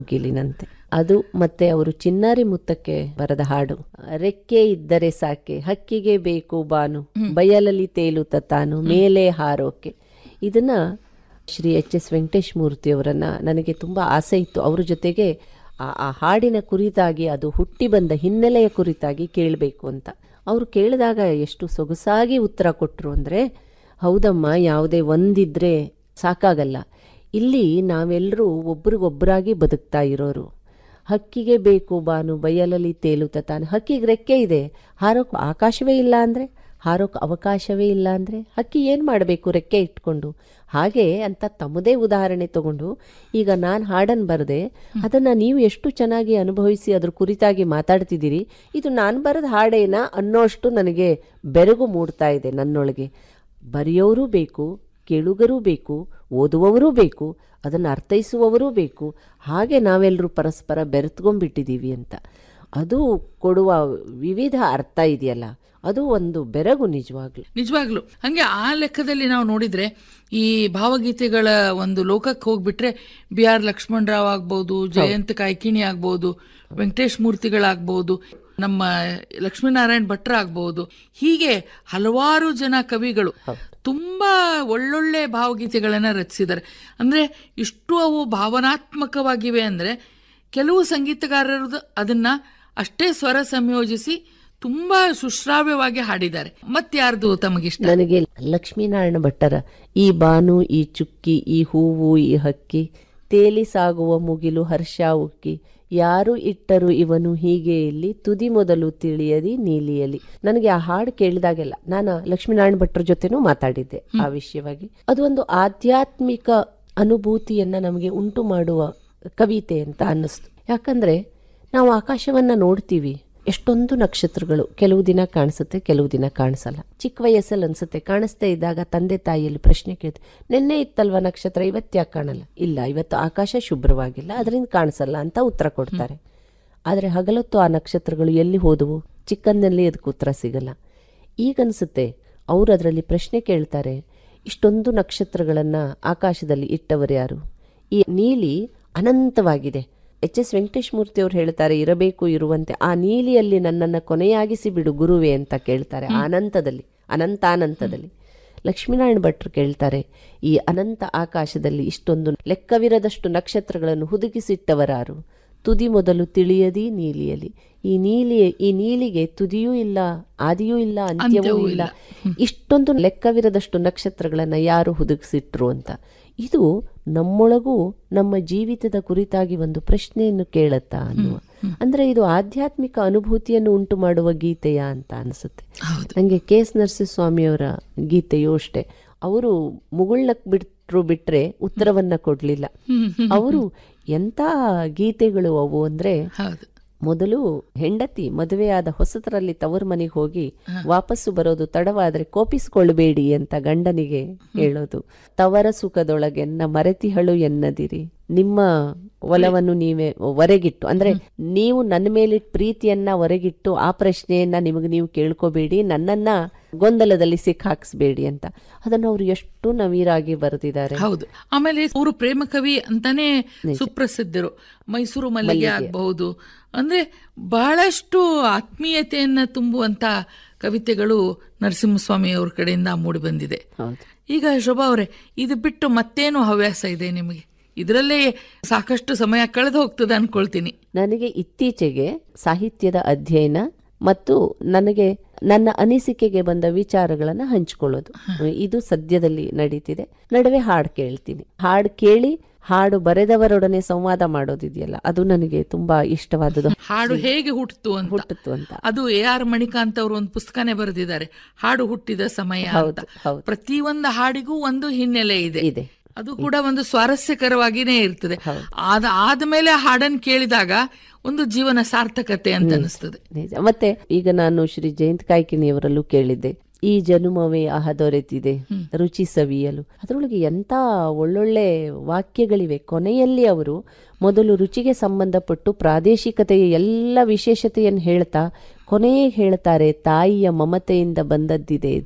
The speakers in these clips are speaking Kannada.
ಗಿಲಿನಂತೆ ಅದು ಮತ್ತೆ ಅವರು ಚಿನ್ನಾರಿ ಮುತ್ತಕ್ಕೆ ಬರದ ಹಾಡು ರೆಕ್ಕೆ ಇದ್ದರೆ ಸಾಕೆ ಹಕ್ಕಿಗೆ ಬೇಕು ಬಾನು ಬಯಲಲ್ಲಿ ತೇಲುತ್ತ ತಾನು ಮೇಲೆ ಹಾರೋಕೆ ಇದನ್ನ ಶ್ರೀ ಎಚ್ ಎಸ್ ವೆಂಕಟೇಶ್ ಮೂರ್ತಿ ಅವರನ್ನ ನನಗೆ ತುಂಬಾ ಆಸೆ ಇತ್ತು ಅವ್ರ ಜೊತೆಗೆ ಆ- ಆ ಹಾಡಿನ ಕುರಿತಾಗಿ ಅದು ಹುಟ್ಟಿ ಬಂದ ಹಿನ್ನೆಲೆಯ ಕುರಿತಾಗಿ ಕೇಳಬೇಕು ಅಂತ ಅವರು ಕೇಳಿದಾಗ ಎಷ್ಟು ಸೊಗಸಾಗಿ ಉತ್ತರ ಕೊಟ್ಟರು ಅಂದರೆ ಹೌದಮ್ಮ ಯಾವುದೇ ಒಂದಿದ್ರೆ ಸಾಕಾಗಲ್ಲ ಇಲ್ಲಿ ನಾವೆಲ್ಲರೂ ಒಬ್ರಿಗೊಬ್ಬರಾಗಿ ಬದುಕ್ತಾ ಇರೋರು ಹಕ್ಕಿಗೆ ಬೇಕು ಬಾನು ಬಯಲಲ್ಲಿ ತೇಲುತ್ತ ತಾನು ಹಕ್ಕಿಗೆ ರೆಕ್ಕೆ ಇದೆ ಹಾರೋಕ್ ಆಕಾಶವೇ ಇಲ್ಲ ಅಂದರೆ ಹಾರೋಕ್ ಅವಕಾಶವೇ ಇಲ್ಲ ಅಂದರೆ ಹಕ್ಕಿ ಏನು ಮಾಡಬೇಕು ರೆಕ್ಕೆ ಇಟ್ಕೊಂಡು ಹಾಗೆ ಅಂತ ತಮ್ಮದೇ ಉದಾಹರಣೆ ತಗೊಂಡು ಈಗ ನಾನು ಹಾಡನ್ನು ಬರದೆ ಅದನ್ನು ನೀವು ಎಷ್ಟು ಚೆನ್ನಾಗಿ ಅನುಭವಿಸಿ ಅದ್ರ ಕುರಿತಾಗಿ ಮಾತಾಡ್ತಿದ್ದೀರಿ ಇದು ನಾನು ಬರೆದ ಹಾಡೇನಾ ಅನ್ನೋಷ್ಟು ನನಗೆ ಬೆರಗು ಮೂಡ್ತಾ ಇದೆ ನನ್ನೊಳಗೆ ಬರೆಯೋರು ಬೇಕು ಕೇಳುಗರೂ ಬೇಕು ಓದುವವರೂ ಬೇಕು ಅದನ್ನು ಅರ್ಥೈಸುವವರೂ ಬೇಕು ಹಾಗೆ ನಾವೆಲ್ಲರೂ ಪರಸ್ಪರ ಬೆರೆತ್ಕೊಂಡ್ಬಿಟ್ಟಿದ್ದೀವಿ ಅಂತ ಅದು ಕೊಡುವ ವಿವಿಧ ಅರ್ಥ ಇದೆಯಲ್ಲ ಅದು ಒಂದು ಬೆರಗು ನಿಜವಾಗ್ಲು ನಿಜವಾಗ್ಲು ಹಂಗೆ ಆ ಲೆಕ್ಕದಲ್ಲಿ ನಾವು ನೋಡಿದ್ರೆ ಈ ಭಾವಗೀತೆಗಳ ಒಂದು ಲೋಕಕ್ಕೆ ಹೋಗ್ಬಿಟ್ರೆ ಬಿ ಆರ್ ಲಕ್ಷ್ಮಣರಾವ್ ಆಗ್ಬೋದು ಜಯಂತ ಕಾಯ್ಕಿಣಿ ಆಗ್ಬೋದು ವೆಂಕಟೇಶ್ ಮೂರ್ತಿಗಳಾಗ್ಬೋದು ನಮ್ಮ ಲಕ್ಷ್ಮೀನಾರಾಯಣ್ ಭಟ್ರ ಆಗ್ಬಹುದು ಹೀಗೆ ಹಲವಾರು ಜನ ಕವಿಗಳು ತುಂಬಾ ಒಳ್ಳೊಳ್ಳೆ ಭಾವಗೀತೆಗಳನ್ನ ರಚಿಸಿದ್ದಾರೆ ಅಂದ್ರೆ ಇಷ್ಟು ಅವು ಭಾವನಾತ್ಮಕವಾಗಿವೆ ಅಂದ್ರೆ ಕೆಲವು ಸಂಗೀತಗಾರರು ಅದನ್ನ ಅಷ್ಟೇ ಸ್ವರ ಸಂಯೋಜಿಸಿ ತುಂಬಾ ಸುಶ್ರಾವ್ಯವಾಗಿ ಹಾಡಿದ್ದಾರೆ ಮತ್ಯಾರ್ದು ತಮಗಿಷ್ಟ ನನಗೆ ಲಕ್ಷ್ಮೀನಾರಾಯಣ ಭಟ್ಟರ ಈ ಬಾನು ಈ ಚುಕ್ಕಿ ಈ ಹೂವು ಈ ಹಕ್ಕಿ ತೇಲಿ ಸಾಗುವ ಮುಗಿಲು ಹರ್ಷ ಉಕ್ಕಿ ಯಾರು ಇಟ್ಟರು ಇವನು ಹೀಗೆ ಇಲ್ಲಿ ತುದಿ ಮೊದಲು ತಿಳಿಯದಿ ನೀಲಿಯಲಿ ನನಗೆ ಆ ಹಾಡು ಕೇಳಿದಾಗೆಲ್ಲ ನಾನು ಲಕ್ಷ್ಮೀನಾರಾಯಣ ಭಟ್ರ ಜೊತೆನೂ ಮಾತಾಡಿದ್ದೆ ಆ ವಿಷಯವಾಗಿ ಅದು ಒಂದು ಆಧ್ಯಾತ್ಮಿಕ ಅನುಭೂತಿಯನ್ನ ನಮಗೆ ಉಂಟು ಮಾಡುವ ಕವಿತೆ ಅಂತ ಅನ್ನಿಸ್ತು ಯಾಕಂದ್ರೆ ನಾವು ಆಕಾಶವನ್ನ ನೋಡ್ತೀವಿ ಎಷ್ಟೊಂದು ನಕ್ಷತ್ರಗಳು ಕೆಲವು ದಿನ ಕಾಣಿಸುತ್ತೆ ಕೆಲವು ದಿನ ಕಾಣಿಸಲ್ಲ ಚಿಕ್ಕ ವಯಸ್ಸಲ್ಲಿ ಅನ್ಸುತ್ತೆ ಕಾಣಿಸ್ತಾ ಇದ್ದಾಗ ತಂದೆ ತಾಯಿಯಲ್ಲಿ ಪ್ರಶ್ನೆ ಕೇಳ್ತೆ ನಿನ್ನೆ ಇತ್ತಲ್ವ ನಕ್ಷತ್ರ ಇವತ್ತು ಯಾಕೆ ಕಾಣಲ್ಲ ಇಲ್ಲ ಇವತ್ತು ಆಕಾಶ ಶುಭ್ರವಾಗಿಲ್ಲ ಅದರಿಂದ ಕಾಣಿಸಲ್ಲ ಅಂತ ಉತ್ತರ ಕೊಡ್ತಾರೆ ಆದರೆ ಹಗಲೊತ್ತು ಆ ನಕ್ಷತ್ರಗಳು ಎಲ್ಲಿ ಹೋದವು ಚಿಕ್ಕಂದಲ್ಲಿ ಅದಕ್ಕೆ ಉತ್ತರ ಸಿಗಲ್ಲ ಈಗನ್ಸುತ್ತೆ ಅವರು ಅದರಲ್ಲಿ ಪ್ರಶ್ನೆ ಕೇಳ್ತಾರೆ ಇಷ್ಟೊಂದು ನಕ್ಷತ್ರಗಳನ್ನು ಆಕಾಶದಲ್ಲಿ ಇಟ್ಟವರು ಯಾರು ಈ ನೀಲಿ ಅನಂತವಾಗಿದೆ ಎಚ್ ಎಸ್ ವೆಂಕಟೇಶ್ ಮೂರ್ತಿ ಅವರು ಹೇಳ್ತಾರೆ ಇರಬೇಕು ಇರುವಂತೆ ಆ ನೀಲಿಯಲ್ಲಿ ನನ್ನನ್ನು ಕೊನೆಯಾಗಿಸಿ ಬಿಡು ಗುರುವೆ ಅಂತ ಕೇಳ್ತಾರೆ ಆ ಅನಂತದಲ್ಲಿ ಅನಂತಾನಂತದಲ್ಲಿ ಲಕ್ಷ್ಮೀನಾರಾಯಣ ಭಟ್ರು ಕೇಳ್ತಾರೆ ಈ ಅನಂತ ಆಕಾಶದಲ್ಲಿ ಇಷ್ಟೊಂದು ಲೆಕ್ಕವಿರದಷ್ಟು ನಕ್ಷತ್ರಗಳನ್ನು ಹುದುಗಿಸಿಟ್ಟವರಾರು ತುದಿ ಮೊದಲು ತಿಳಿಯದಿ ನೀಲಿಯಲಿ ಈ ನೀಲಿ ಈ ನೀಲಿಗೆ ತುದಿಯೂ ಇಲ್ಲ ಆದಿಯೂ ಇಲ್ಲ ಅಂತ್ಯವೂ ಇಲ್ಲ ಇಷ್ಟೊಂದು ಲೆಕ್ಕವಿರದಷ್ಟು ನಕ್ಷತ್ರಗಳನ್ನ ಯಾರು ಹುದುಗಿಸಿಟ್ರು ಅಂತ ಇದು ನಮ್ಮೊಳಗೂ ನಮ್ಮ ಜೀವಿತದ ಕುರಿತಾಗಿ ಒಂದು ಪ್ರಶ್ನೆಯನ್ನು ಕೇಳತ್ತಾ ಅನ್ನುವ ಅಂದ್ರೆ ಇದು ಆಧ್ಯಾತ್ಮಿಕ ಅನುಭೂತಿಯನ್ನು ಉಂಟು ಮಾಡುವ ಗೀತೆಯ ಅಂತ ಅನಿಸುತ್ತೆ ನಂಗೆ ಕೆ ಎಸ್ ನರಸಿಂಹಸ್ವಾಮಿಯವರ ಗೀತೆಯೂ ಅಷ್ಟೇ ಅವರು ಮುಗುಳ್ನಕ್ ಬಿಟ್ರು ಬಿಟ್ರೆ ಉತ್ತರವನ್ನ ಕೊಡ್ಲಿಲ್ಲ ಅವರು ಎಂತ ಗೀತೆಗಳು ಅವು ಅಂದ್ರೆ ಹೌದು ಮೊದಲು ಹೆಂಡತಿ ಮದುವೆಯಾದ ಹೊಸತರಲ್ಲಿ ತವರು ಮನೆಗೆ ಹೋಗಿ ವಾಪಸ್ಸು ಬರೋದು ತಡವಾದ್ರೆ ಕೋಪಿಸಿಕೊಳ್ಳಬೇಡಿ ಅಂತ ಗಂಡನಿಗೆ ಹೇಳೋದು ತವರ ಸುಖದೊಳಗೆನ್ನ ಮರೆತಿಹಳು ಎನ್ನದಿರಿ ನಿಮ್ಮ ಒಲವನ್ನು ನೀವೇ ಹೊರಗಿಟ್ಟು ಅಂದ್ರೆ ನೀವು ನನ್ನ ಮೇಲಿಟ್ಟ ಪ್ರೀತಿಯನ್ನ ಹೊರಗಿಟ್ಟು ಆ ಪ್ರಶ್ನೆಯನ್ನ ನಿಮಗೆ ನೀವು ಕೇಳ್ಕೋಬೇಡಿ ನನ್ನನ್ನ ಗೊಂದಲದಲ್ಲಿ ಸಿಕ್ಕಾಕ್ಸ್ಬೇಡಿ ಅಂತ ಅದನ್ನು ಅವರು ಎಷ್ಟು ನವೀರಾಗಿ ಬರೆದಿದ್ದಾರೆ ಹೌದು ಆಮೇಲೆ ಅವರು ಪ್ರೇಮ ಕವಿ ಅಂತಾನೆ ಸುಪ್ರಸಿದ್ಧರು ಮೈಸೂರು ಮಲ್ಲಿಗೆ ಆಗಬಹುದು ಅಂದ್ರೆ ಬಹಳಷ್ಟು ಆತ್ಮೀಯತೆಯನ್ನ ತುಂಬುವಂತ ಕವಿತೆಗಳು ನರಸಿಂಹಸ್ವಾಮಿ ಅವ್ರ ಕಡೆಯಿಂದ ಮೂಡಿ ಬಂದಿದೆ ಹೌದು ಈಗ ಶೋಭಾ ಅವರೇ ಇದು ಬಿಟ್ಟು ಮತ್ತೇನು ಹವ್ಯಾಸ ಇದೆ ನಿಮಗೆ ಇದರಲ್ಲೇ ಸಾಕಷ್ಟು ಸಮಯ ಕಳೆದು ಹೋಗ್ತದೆ ಅನ್ಕೊಳ್ತೀನಿ ನನಗೆ ಇತ್ತೀಚೆಗೆ ಸಾಹಿತ್ಯದ ಅಧ್ಯಯನ ಮತ್ತು ನನಗೆ ನನ್ನ ಅನಿಸಿಕೆಗೆ ಬಂದ ವಿಚಾರಗಳನ್ನು ಹಂಚಿಕೊಳ್ಳೋದು ಇದು ಸದ್ಯದಲ್ಲಿ ನಡೀತಿದೆ ನಡುವೆ ಹಾಡು ಕೇಳ್ತೀನಿ ಹಾಡು ಕೇಳಿ ಹಾಡು ಬರೆದವರೊಡನೆ ಸಂವಾದ ಮಾಡೋದಿದೆಯಲ್ಲ ಅದು ನನಗೆ ತುಂಬಾ ಇಷ್ಟವಾದದ್ದು ಹಾಡು ಹೇಗೆ ಹುಟ್ಟಿತು ಅಂತ ಹುಟ್ಟಿತು ಅಂತ ಅದು ಎ ಆರ್ ಮಣಿಕಾಂತ್ ಅವರು ಒಂದು ಪುಸ್ತಕನೇ ಬರೆದಿದ್ದಾರೆ ಹಾಡು ಹುಟ್ಟಿದ ಸಮಯ ಅಂತ ಹೌದು ಹೌದು ಪ್ರತಿಯೊಂದು ಹಾಡಿಗೂ ಒಂದು ಹಿನ್ನೆಲೆ ಇದೆ ಇದೆ ಅದು ಕೂಡ ಒಂದು ಸ್ವಾರಸ್ಯಕರವಾಗಿನೇ ಇರ್ತದೆ ಆದ ಆದ್ಮೇಲೆ ಹಾಡನ್ನು ಕೇಳಿದಾಗ ಒಂದು ಜೀವನ ಸಾರ್ಥಕತೆ ಅಂತ ಅನಿಸ್ತದೆ ನಿಜ ಮತ್ತೆ ಈಗ ನಾನು ಶ್ರೀ ಜಯಂತ್ ಕಾಯ್ಕಿಣಿಯವರಲ್ಲೂ ಕೇಳಿದ್ದೆ ಈ ಜನುಮವೇ ಅಹದೊರೆತಿದೆ ರುಚಿ ಸವಿಯಲು ಅದರೊಳಗೆ ಎಂತ ಒಳ್ಳೊಳ್ಳೆ ವಾಕ್ಯಗಳಿವೆ ಕೊನೆಯಲ್ಲಿ ಅವರು ಮೊದಲು ರುಚಿಗೆ ಸಂಬಂಧಪಟ್ಟು ಪ್ರಾದೇಶಿಕತೆಯ ಎಲ್ಲ ವಿಶೇಷತೆಯನ್ನು ಹೇಳ್ತಾ ಕೊನೆಗೆ ಹೇಳ್ತಾರೆ ತಾಯಿಯ ಮಮತೆಯಿಂದ ಬಂದದ್ದಿದೆ ಇದು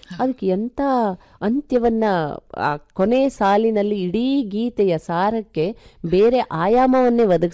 ಅದಕ್ಕೆ ಎಂತ ಅಂತ್ಯವನ್ನ ಆ ಕೊನೆ ಸಾಲಿನಲ್ಲಿ ಇಡೀ ಗೀತೆಯ ಸಾರಕ್ಕೆ ಬೇರೆ ಆಯಾಮವನ್ನೇ ಒದಗಿಸ್